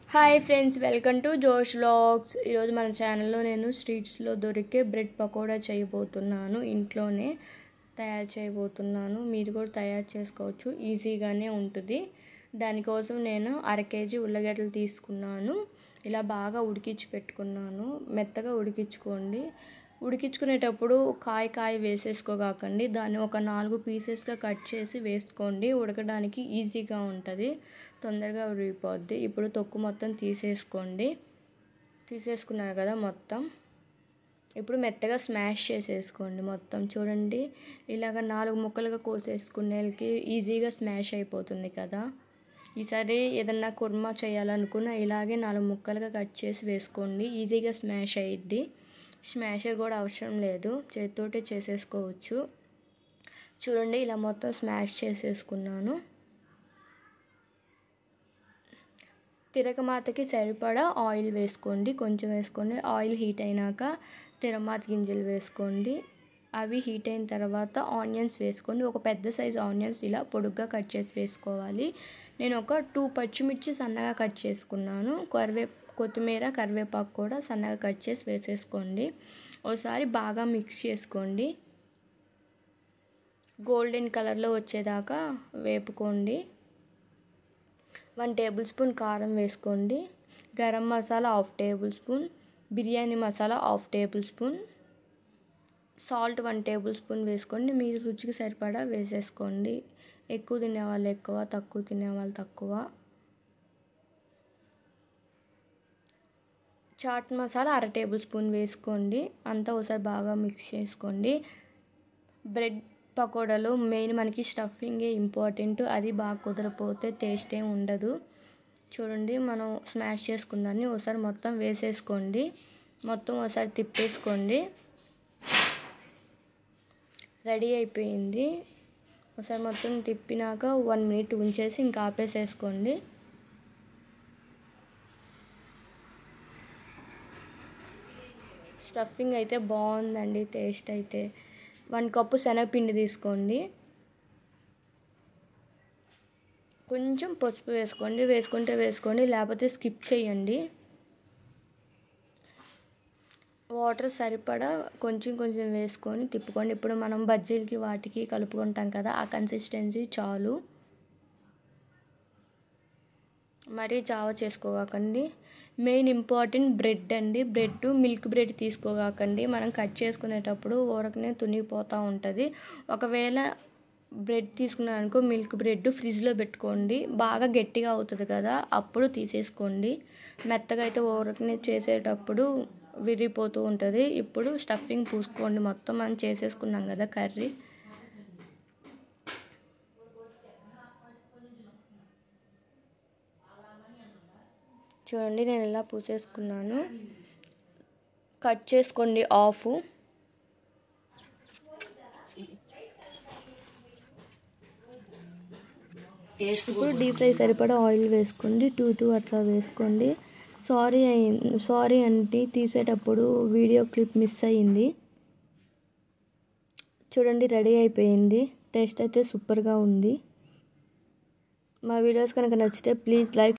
hi friends welcome to Josh vlogs ఈరోజు మన ఛానల్లో నేను స్ట్రీట్స్లో దొరికే బ్రెడ్ పకోడా చేయబోతున్నాను ఇంట్లోనే తయారు చేయబోతున్నాను మీరు కూడా తయారు చేసుకోవచ్చు ఈజీగానే ఉంటుంది దానికోసం నేను అర కేజీ ఉల్లగడ్డలు తీసుకున్నాను ఇలా బాగా ఉడికించి పెట్టుకున్నాను మెత్తగా ఉడికించుకోండి ఉడికించుకునేటప్పుడు కాయ కాయ వేసేసుకోకండి దాన్ని ఒక నాలుగు పీసెస్గా కట్ చేసి వేసుకోండి ఉడకడానికి ఈజీగా ఉంటుంది తొందరగా ఉడికిపోద్ది ఇప్పుడు తొక్కు మొత్తం తీసేసుకోండి తీసేసుకున్నారు కదా మొత్తం ఇప్పుడు మెత్తగా స్మాష్ చేసేసుకోండి మొత్తం చూడండి ఇలాగ నాలుగు ముక్కలుగా కోసేసుకునేకి ఈజీగా స్మాష్ అయిపోతుంది కదా ఈసారి ఏదన్నా కుర్మా చేయాలనుకున్న ఇలాగే నాలుగు ముక్కలుగా కట్ చేసి వేసుకోండి ఈజీగా స్మాష్ అయ్యిద్ది స్మాషర్ కూడా అవసరం లేదు చేతితోటే చేసేసుకోవచ్చు చూడండి ఇలా మొత్తం స్మాష్ చేసేసుకున్నాను తిరగమాతకి సరిపడా ఆయిల్ వేసుకోండి కొంచెం వేసుకోండి ఆయిల్ హీట్ అయినాక తిరగమాత గింజలు వేసుకోండి అవి హీట్ అయిన తర్వాత ఆనియన్స్ వేసుకోండి ఒక పెద్ద సైజ్ ఆనియన్స్ ఇలా పొడుగ్గా కట్ చేసి వేసుకోవాలి నేను ఒక టూ పచ్చిమిర్చి సన్నగా కట్ చేసుకున్నాను కరివే కొత్తిమీర కరివేపాకు కూడా సన్నగా కట్ చేసి వేసేసుకోండి ఒకసారి బాగా మిక్స్ చేసుకోండి గోల్డెన్ కలర్లో వచ్చేదాకా వేపుకోండి వన్ టేబుల్ స్పూన్ కారం వేసుకోండి garam masala half tablespoon biryani masala half tablespoon salt one tablespoon వేసుకోండి మీరు రుచికి సరిపడా వేసేసుకోండి ఎక్కువ తినేవాళ్ళు ఎక్కువ తక్కువ తినేవాళ్ళు తక్కువ చాట్ మసాలా అర టేబుల్ స్పూన్ వేసుకోండి అంతా ఒకసారి బాగా మిక్స్ చేసుకోండి బ్రెడ్ పకోడాలో మెయిన్ మనకి స్టఫింగే ఇంపార్టెంట్ అది బాగా కుదరపోతే టేస్ట్ ఏం ఉండదు చూడండి మనం స్మాష్ చేసుకుందాన్ని ఒకసారి మొత్తం వేసేసుకోండి మొత్తం ఒకసారి తిప్పేసుకోండి రెడీ అయిపోయింది ఒకసారి మొత్తం తిప్పినాక వన్ మినిట్ ఉంచేసి ఇంకా ఆపేసేసుకోండి స్టఫింగ్ అయితే బాగుందండి టేస్ట్ అయితే వన్ కప్పు శనగపిండి తీసుకోండి కొంచెం పసుపు వేసుకోండి వేసుకుంటే వేసుకోండి లేకపోతే స్కిప్ చేయండి వాటర్ సరిపడా కొంచెం కొంచెం వేసుకొని తిప్పుకోండి ఇప్పుడు మనం బజ్జీలకి వాటికి కలుపుకుంటాం కదా ఆ కన్సిస్టెన్సీ చాలు మరీ జావ చేసుకోకండి మెయిన్ ఇంపార్టెంట్ బ్రెడ్ అండి బ్రెడ్ మిల్క్ బ్రెడ్ తీసుకోకండి మనం కట్ చేసుకునేటప్పుడు ఊరకనే తునిగిపోతూ ఉంటుంది ఒకవేళ బ్రెడ్ తీసుకున్నారనుకో మిల్క్ బ్రెడ్ ఫ్రిడ్జ్లో పెట్టుకోండి బాగా గట్టిగా అవుతుంది కదా అప్పుడు తీసేసుకోండి మెత్తగా అయితే ఊరకనే చేసేటప్పుడు విరిగిపోతూ ఉంటుంది ఇప్పుడు స్టఫింగ్ పూసుకోండి మొత్తం మనం చేసేసుకున్నాం కదా కర్రీ చూడండి నేను ఇలా పూసేసుకున్నాను కట్ చేసుకోండి ఆఫ్ ఇప్పుడు డీప్ ఫ్రై సరిపడా ఆయిల్ వేసుకోండి టూ టూ అట్లా వేసుకోండి సారీ అయింది సారీ అంటే తీసేటప్పుడు వీడియో క్లిప్ మిస్ అయ్యింది చూడండి రెడీ అయిపోయింది టేస్ట్ అయితే సూపర్గా ఉంది మా వీడియోస్ కనుక నచ్చితే ప్లీజ్ లైక్